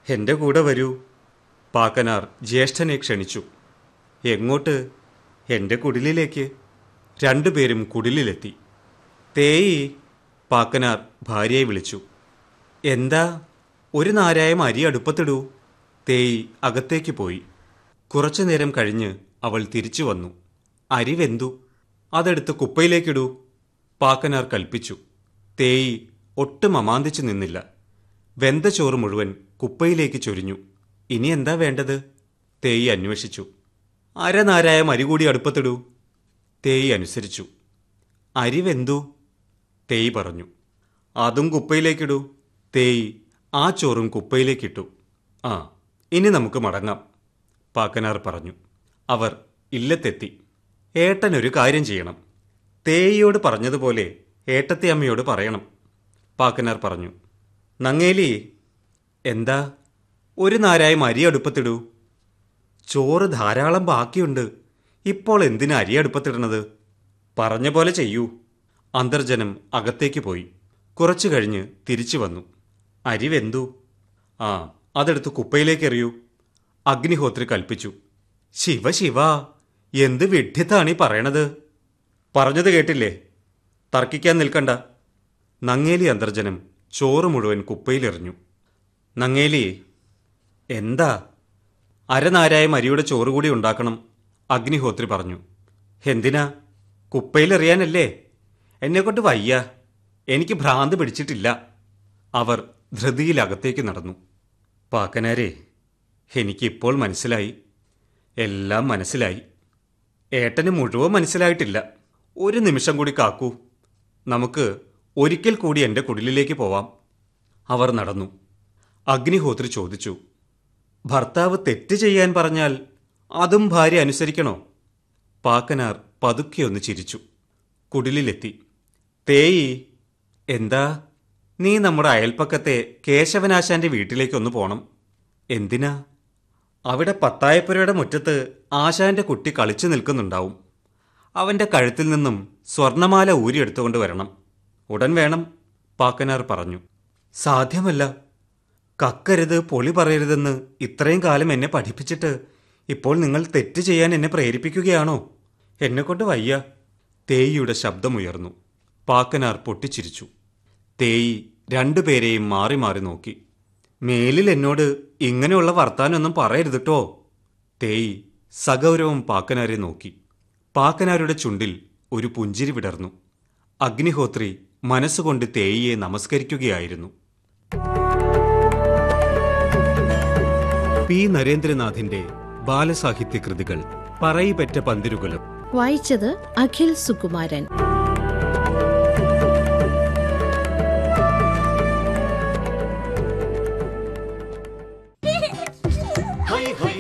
എൻ്റെ കൂടെ വരൂ പാക്കനാർ ജ്യേഷ്ഠനെ ക്ഷണിച്ചു എങ്ങോട്ട് എൻ്റെ കുടിലിലേക്ക് രണ്ടുപേരും കുടിലിലെത്തി തേയി പാക്കനാർ ഭാര്യയെ വിളിച്ചു എന്താ ഒരു നാരായം അരി അടുപ്പത്തിടൂ തേയി അകത്തേക്ക് പോയി കുറച്ചു നേരം കഴിഞ്ഞ് അവൾ തിരിച്ചു വന്നു അരി വെന്തു അതെടുത്ത് കുപ്പയിലേക്കിടൂ പാക്കനാർ കൽപ്പിച്ചു തേയി ഒട്ടും അമാന്തിച്ചു നിന്നില്ല വെന്ത ചോറ് മുഴുവൻ കുപ്പയിലേക്ക് ചൊരിഞ്ഞു ഇനി എന്താ വേണ്ടത് തേയി അന്വേഷിച്ചു അരനാരായം അരി കൂടി അടുപ്പത്തിടൂ തേയി അനുസരിച്ചു അരി വെന്തു തേയി പറഞ്ഞു അതും കുപ്പയിലേക്കിടൂ തേയി ആ ചോറും കുപ്പയിലേക്കിട്ടു ആ ഇനി നമുക്ക് മടങ്ങാം പാക്കനാർ പറഞ്ഞു അവർ ഇല്ലത്തെത്തി ഏട്ടനൊരു കാര്യം ചെയ്യണം തേയിയോട് പറഞ്ഞതുപോലെ ഏട്ടത്തെ അമ്മയോട് പറയണം പാക്കനാർ പറഞ്ഞു നങ്ങേലി എന്താ ഒരു നാരായം അരി അടുപ്പത്തിടൂ ചോറ് ധാരാളം ബാക്കിയുണ്ട് ഇപ്പോൾ എന്തിനാ അരി അടുപ്പത്തിടണത് പറഞ്ഞ പോലെ ചെയ്യൂ അന്തർജനം അകത്തേക്ക് പോയി കുറച്ചു കഴിഞ്ഞ് തിരിച്ചു വന്നു അരി വെന്തു ആ അതെടുത്ത് കുപ്പയിലേക്ക് എറിയൂ അഗ്നിഹോത്രി കൽപ്പിച്ചു ശിവ ശിവ എന്ത് വിഡ്ഢിത്താണ് ഈ പറയണത് പറഞ്ഞത് കേട്ടില്ലേ തർക്കിക്കാൻ നിൽക്കണ്ട നങ്ങേലി അന്തർജനം ചോറ് മുഴുവൻ കുപ്പയിലെറിഞ്ഞു നങ്ങേലി എന്താ അരനാരായം അരിയുടെ ചോറ് കൂടി ഉണ്ടാക്കണം അഗ്നിഹോത്രി പറഞ്ഞു എന്തിനാ കുപ്പയിലെറിയാനല്ലേ എന്നെക്കൊണ്ട് വയ്യ എനിക്ക് ഭ്രാന്ത് പിടിച്ചിട്ടില്ല അവർ ധൃതിയിലകത്തേക്ക് നടന്നു പാക്കനാരെ എനിക്കിപ്പോൾ മനസ്സിലായി എല്ലാം മനസ്സിലായി ഏട്ടന് മുഴുവൻ മനസ്സിലായിട്ടില്ല ഒരു നിമിഷം കൂടി കാക്കൂ നമുക്ക് ഒരിക്കൽ കൂടി എൻ്റെ കുടിലിലേക്ക് പോവാം അവർ നടന്നു അഗ്നിഹോത്രി ചോദിച്ചു ഭർത്താവ് തെറ്റ് ചെയ്യാൻ പറഞ്ഞാൽ അതും ഭാര്യ അനുസരിക്കണോ പാക്കനാർ പതുക്കെയൊന്ന് ചിരിച്ചു കുടിലിലെത്തി തേയി എന്താ നീ നമ്മുടെ അയൽപ്പക്കത്തെ കേശവനാശാന്റെ വീട്ടിലേക്കൊന്ന് പോണം എന്തിനാ അവിടെ പത്തായപ്പുരയുടെ മുറ്റത്ത് ആശാന്റെ കുട്ടി കളിച്ചു നിൽക്കുന്നുണ്ടാവും അവന്റെ കഴുത്തിൽ നിന്നും സ്വർണമാല ഊരിയെടുത്തുകൊണ്ട് വരണം ഉടൻ വേണം പാക്കനാർ പറഞ്ഞു സാധ്യമല്ല കക്കരുത് പൊളി പറയരുതെന്ന് ഇത്രയും കാലം എന്നെ പഠിപ്പിച്ചിട്ട് ഇപ്പോൾ നിങ്ങൾ തെറ്റ് ചെയ്യാൻ എന്നെ പ്രേരിപ്പിക്കുകയാണോ എന്നെക്കൊണ്ട് വയ്യ തേയിയുടെ ശബ്ദമുയർന്നു പാക്കനാർ പൊട്ടിച്ചിരിച്ചു തേയി രണ്ടുപേരെയും മാറി മാറി നോക്കി മേലിൽ എന്നോട് ഇങ്ങനെയുള്ള വർത്താനൊന്നും പറയരുതിട്ടോ തേയി സഗൗരവം പാക്കനാരെ നോക്കി പാക്കനാരുടെ ചുണ്ടിൽ ഒരു പുഞ്ചിരി വിടർന്നു അഗ്നിഹോത്രി മനസ്സുകൊണ്ട് തേയിയെ നമസ്കരിക്കുകയായിരുന്നു പി നരേന്ദ്രനാഥിന്റെ ബാലസാഹിത്യ കൃതികൾ പറയിപ്പറ്റ പന്തിരുകളും വായിച്ചത് അഖിൽ സുകുമാരൻ ഹൈ ഹൈ